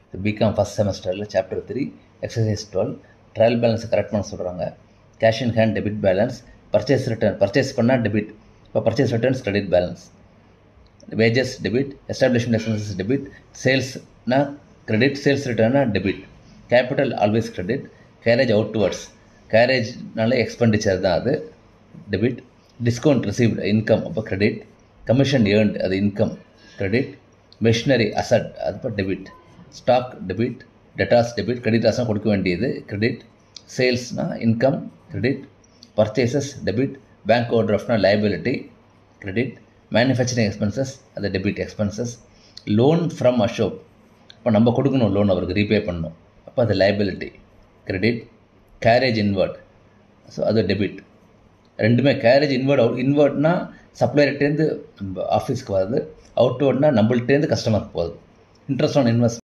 BCom first செமஸ்டரில் chapter three exercise twelve trial பேலன்ஸை correct பண்ண சொல்கிறாங்க cash in hand debit balance purchase return purchase பண்ணால் debit இப்போ purchase returns credit balance wages debit establishment expenses debit சேல்ஸ்னா credit sales ரிட்டர்னா debit capital always credit carriage outwards கேரேஜ்னால expenditure தான் அது டெபிட் டிஸ்கவுண்ட் ரிசீவ்டு இன்கம் அப்போ credit commission earned அது income credit machinery asset அது இப்போ debit stock debit debtors debit கிரெடிட்டாஸ்னால் கொடுக்க வேண்டியது கிரெடிட் சேல்ஸ்னால் income credit purchases debit bank over ட்ராஃப்ட்னா லைபிலிட்டி கிரெடிட் மேனுஃபேக்சரிங் எக்ஸ்பென்சஸ் அது debit expenses loan from Ashok இப்போ நம்ம கொடுக்கணும் லோன் அவருக்கு ரீபே பண்ணணும் அப்போ அது liability credit carriage inward so அது டெபிட் ரெண்டுமே கேரேஜ் இன்வெர்ட் அவுட் இன்வெர்ட்னா சப்ளையர்கிட்டேருந்து நம்ம ஆஃபீஸ்க்கு வருது அவுட்வர்ட்னா நம்மள்ட்டேருந்து கஸ்டமருக்கு போகுது இன்ட்ரெஸ்ட் ஆன் இன்வெஸ்ட்